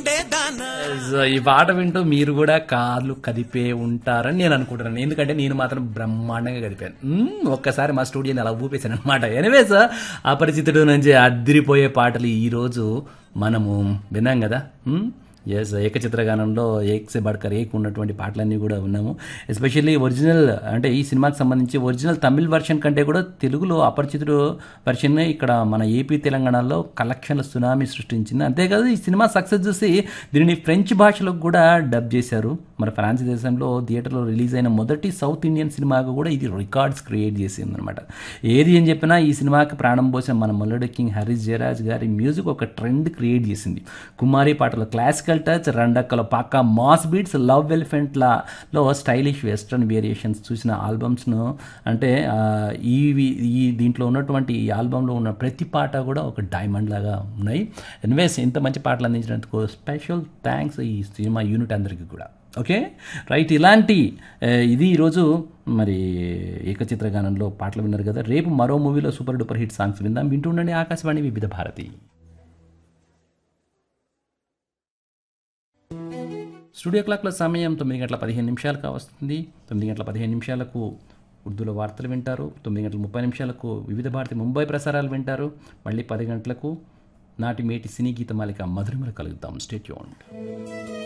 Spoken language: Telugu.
ఉండేదానా సో ఈ పాట వింటూ మీరు కూడా కార్లు కదిపే ఉంటారని నేను అనుకుంటున్నాను ఎందుకంటే నేను మాత్రం బ్రహ్మాండంగా కదిపాను మ్మ్, ఒక్కసారి మా స్టూడియోని అలా ఊపేశాను అనమాట ఎనివే సార్ అపరిచితుడు నుంచి అద్దిరిపోయే పాటలు ఈ రోజు మనము విన్నాం కదా ఎస్ ఏకచిత్రగానంలో ఏక్ సే బడ్కర్ ఏక్ ఉన్నటువంటి పాటలన్నీ కూడా ఉన్నాము ఎస్పెషల్లీ ఒరిజినల్ అంటే ఈ సినిమాకి సంబంధించి ఒరిజినల్ తమిళ్ వర్షన్ కంటే కూడా తెలుగులో అపరిచితుడు వర్షన్ ఇక్కడ మన ఏపీ తెలంగాణలో కలెక్షన్ల సునామీ సృష్టించింది అంతేకాదు ఈ సినిమా సక్సెస్ చూసి దీనిని ఫ్రెంచ్ భాషలో కూడా డబ్ చేశారు మరి ఫ్రాన్స్ దేశంలో థియేటర్లో రిలీజ్ అయిన మొదటి సౌత్ ఇండియన్ సినిమాకు కూడా ఇది రికార్డ్స్ క్రియేట్ చేసింది అనమాట ఏది ఏం చెప్పినా ఈ సినిమాకి ప్రాణం పోసిన మన మొల్లడి కింగ్ హరీష్ జయరాజ్ గారి మ్యూజిక్ ఒక ట్రెండ్ క్రియేట్ చేసింది కుమారి పాటలో క్లాసికల్ టచ్ రెండక్కల పాక మాస్ బీట్స్ లవ్ ఎలిఫెంట్లలో స్టైలిష్ వెస్ట్రన్ వేరియేషన్స్ చూసిన ఆల్బమ్స్ను అంటే ఆ, ఈ ఈ దీంట్లో ఉన్నటువంటి ఈ ఆల్బంలో ఉన్న ప్రతి పాట కూడా ఒక డైమండ్ లాగా ఉన్నాయి ఎన్వేస్ ఇంత మంచి పాటలు అందించినందుకు స్పెషల్ థ్యాంక్స్ ఈ సినిమా యూనిట్ అందరికీ కూడా ఓకే రైట్ ఇలాంటి ఆ, ఇది ఈరోజు మరి ఏకచిత్ర గానంలో పాటలు విన్నారు కదా రేపు మరో మూవీలో సూపర్ డూపర్ హిట్ సాంగ్స్ విందాం వింటూ ఉండండి ఆకాశవాణి వివిధ భారతి స్టూడియో క్లాక్ల సమయం తొమ్మిది గంటల పదిహేను నిమిషాలకు వస్తుంది తొమ్మిది గంటల పదిహేను నిమిషాలకు ఉర్దూలో వార్తలు వింటారు తొమ్మిది గంటల ముప్పై నిమిషాలకు వివిధ భారతి ముంబై ప్రసారాలు వింటారు మళ్ళీ పది గంటలకు నాటి మేటి సినీ గీత మాలిక మధురిమలు కలుగుతాం స్టేట్యూన్